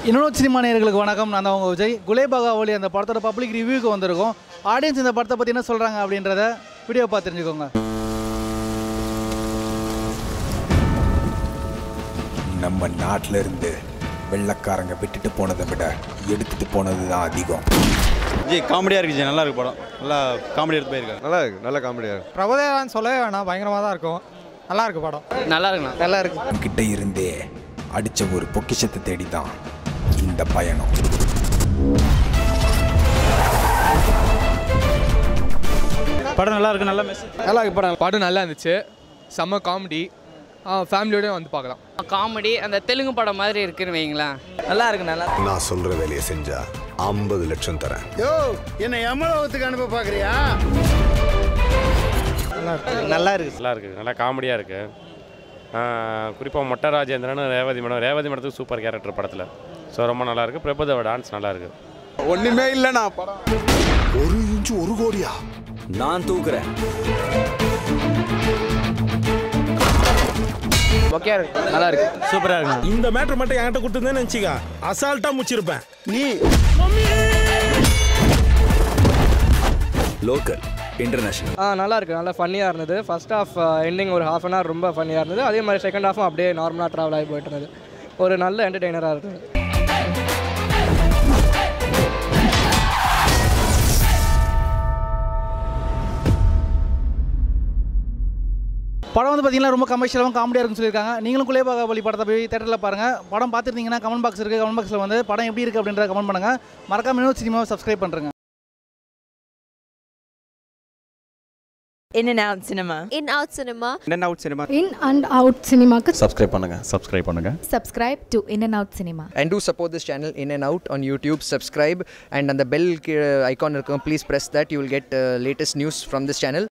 இன்னொரு சினிமா நேயர்களுக்கு வணக்கம் நான் தான் உங்கள் விஜய் குலேபகாவலி அந்த படத்தோட பப்ளிக் ரிவ்யூக்கு வந்திருக்கோம் ஆடியன்ஸ் இந்த படத்தை பற்றி என்ன சொல்கிறாங்க அப்படின்றத வீடியோ பார்த்து தெரிஞ்சுக்கோங்க நம்ம நாட்டில் இருந்து வெள்ளக்காரங்க விட்டுட்டு போனதை விட எடுத்துட்டு போனது தான் அதிகம் ஜி காமெடியாக இருக்கு ஜி நல்லா இருக்கு படம் நல்லா காமெடி எடுத்து போயிருக்காங்க நல்லா இருக்கு நல்ல காமெடியாக இருக்கு பிரபுதேவான்னு சொல்லவே வேணாம் பயங்கரமாக தான் இருக்கும் நல்லா இருக்கு படம் நல்லா இருக்குண்ணா நல்லா இருக்கு கிட்ட இருந்தே அடிச்ச ஒரு பொக்கிஷத்தை தேடி தான் இந்த பயணம் படம் நல்லா இருக்கு நல்ல மெசேஜ் நல்லா இருக்கு படம் படம் நல்லா இருந்துச்சு செம்ம காமெடி ஃபேமிலியோட வந்து பார்க்கலாம் காமெடி அந்த தெலுங்கு படம் மாதிரி இருக்குன்னு வைங்களேன் நல்லா இருக்கு நல்லா நான் சொல்ற வேலையை செஞ்சா ஐம்பது லட்சம் தரேன் யோ என்னை எம்மளவுக்கு அனுப்ப பார்க்குறியா நல்லா இருக்கு நல்லா இருக்குது நல்லா காமெடியாக இருக்குது குறிப்பாக மொட்டை ராஜேந்திரன் ரேவதி மேடம் ரேவதி மேடத்துக்கு சூப்பர் கேரக்டர் படத்தில் ஸோ ரொம்ப நல்லா இருக்குது பிரபுதேவ டான்ஸ் நல்லா இருக்குது ஒன்றுமே இல்லைண்ணா படம் ஒரு இன்ச்சு ஒரு கோடியா நான் தூக்குறேன் ஓகே இருக்கு நல்லா இருக்கு சூப்பராக இருக்கு இந்த மேட்டர் மட்டும் என்கிட்ட கொடுத்துருந்தேன்னு நினச்சிக்கா அசால்ட்டாக முடிச்சிருப்பேன் நீ லோக்கல் இன்டர்நேஷனல் ஆ நல்லா இருக்கு நல்லா ஃபன்னியாக இருந்தது ஃபர்ஸ்ட் ஹாஃப் எண்டிங் ஒரு ஹாஃப் அன் ஹவர் ரொம்ப ஃபன்னியாக இருந்தது அதே மாதிரி செகண்ட் ஹாஃபும் அப்படியே நார்மலாக ட்ராவல் ஆகி போயிட்டு இருந்தது ஒரு நல்ல என்டர்டெய்னராக இருந்தது படம் வந்து பார்த்தீங்கன்னா ரொம்ப கமர்ஷியலாகவும் காமெடியாக இருக்குன்னு சொல்லியிருக்காங்க நீங்களும் குலேபகாவலி படத்தை போய் தேட்டரில் பாருங்கள் படம் பார்த்துருந்தீங்கன்னா கமெண்ட் பாக்ஸ் இருக்குது கமெண்ட் பாக்ஸில் வந்து படம் எப்படி இருக்குது அப்படின்றத கமெண்ட் பண்ணுங்கள் மறக்காம இன்னொரு சினிமாவை சப்ஸ்கிரைப் பண்ணுறேங்க In and out cinema. In Out Cinema. In out cinema In and Out Cinemaக்கு சப்ஸ்கிரைப் பண்ணுங்கள் சப்ஸ்கிரைப் பண்ணுங்கள் subscribe to In and Out Cinema. And do support this channel In and Out on YouTube. Subscribe and on the bell icon, please press that. You will get latest news from this channel.